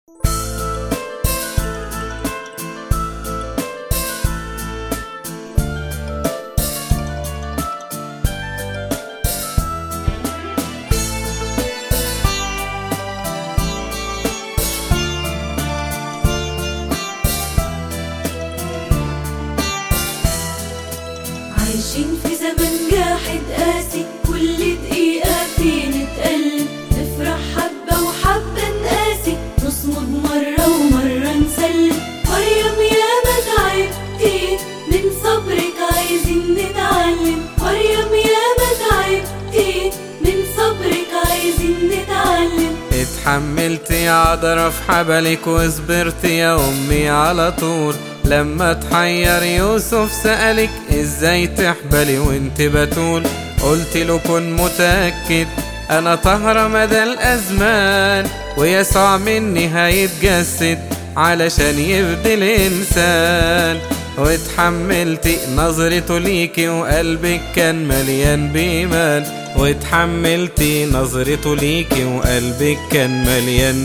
عايشين في زمن جاحد قاسي كل دقيقة فيه نتقلب نفرح حبة وحبة نقاسي نصمد مرة ومرة نسلم مريم يا ما تعبتي من صبرك عايزين نتعلم مريم يا ما تعبتي من صبرك عايزين نتعلم اتحملتي عذرة في حبلك وصبرتي يا أمي على طول لما تحير يوسف سألك ازاي تحبلي وانت بتول قلت له كن متأكد أنا طهرة مدى الأزمان ويسوع مني هيتجسد علشان يفدي الإنسان واتحملتي نظرته ليكي وقلبك كان مليان بإيمان واتحملتي نظرته ليكي وقلبك كان مليان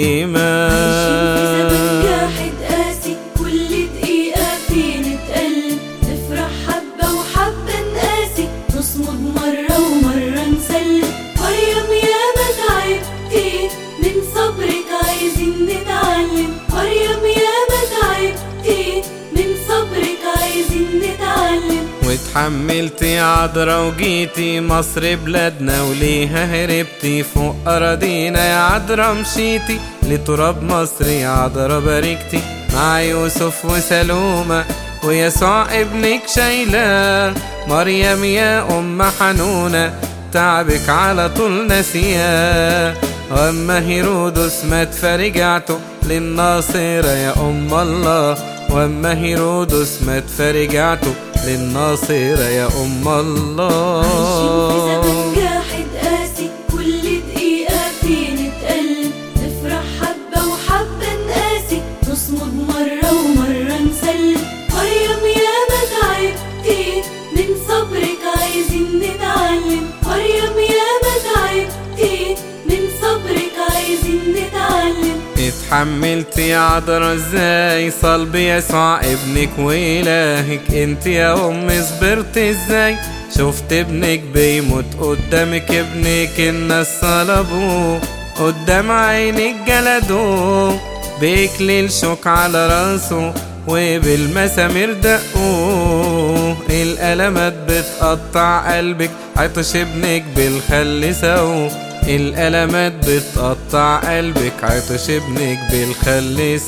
عايشين في زمن بإيمان جاحد قاسي كل دقيقة فيه نتقلب نفرح حبة وحبة نقاسي نصمد مرة ومرة نسلم مريم يا ما تعبتي من صبرك عايزين نتعلم مريم يا ما تعبتي من صبرك عايزين نتعلم واتحملتي عذرة وجيتي مصر بلادنا وليها هربتي فوق أراضينا يا عذرة مشيتي لتراب مصر يا عذرة باركتي مع يوسف وسلومة ويسوع ابنك شايلاه مريم يا أم حنونة تعبك على طول نسياه واما هيرودس مات فرجعته للناصرة يا أم الله واما هيرودس مات فرجعته للناصرة يا أم عايشين في زمن الله جاحد قاسي كل دقيقة فيه نتقلب نفرح حبة وحبة نقاسي نصمد مرة ومرة نسلم مريم يا ما تعبتي من صبرك عايزين نتعلم مريم يا ما تعبتي من صبرك عايزين نتعلم اتحملتي عذرة ازاي صلب يسوع ابنك وإلهك انت يا أم صبرت ازاي شفت ابنك بيموت قدامك ابنك الناس صلبوه قدام عينك جلدوه بإكليل شوك على راسه وبالمسامير دقوه الألمات بتقطع قلبك عطش ابنك بالخل سوه الألمات بتقطع قلبك عطش ابنك بالخل عايشين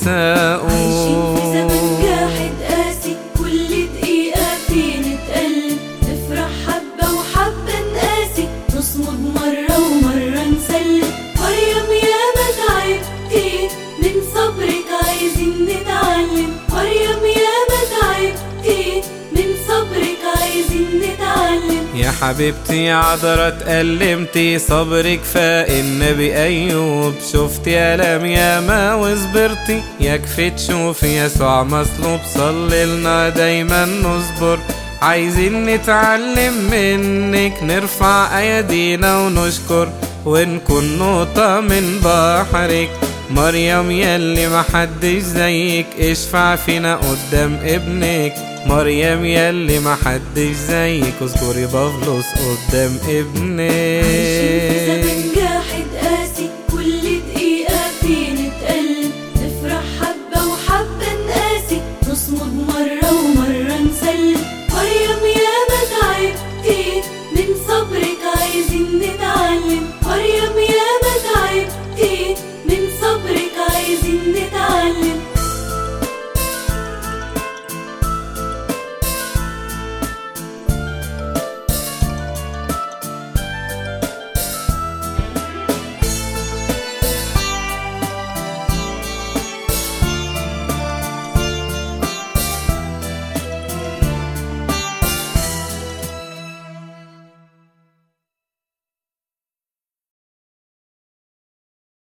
في زمن ساقوه جاحد قاسي كل دقيقة فيه نتقلب نفرح حبة وحبة نقاسي نصمد مرة ومرة نسلم مريم يا ما تعبتي من صبرك عايزين نتعلم مريم يا ما تعبتي من صبرك عايزين نتعلم يا حبيبتي عذرة اتألمتي صبرك فاق النبي أيوب شفتي ألم ياما وصبرتي يكفي تشوفي يسوع مصلوب صلي لنا دايما نصبر عايزين نتعلم منك نرفع أيدينا ونشكر ونكون نقطة من بحرك مريم يلي محدش زيك اشفع فينا قدام ابنك مريم يلي محدش زيك اذكري بفلوس قدام عايشين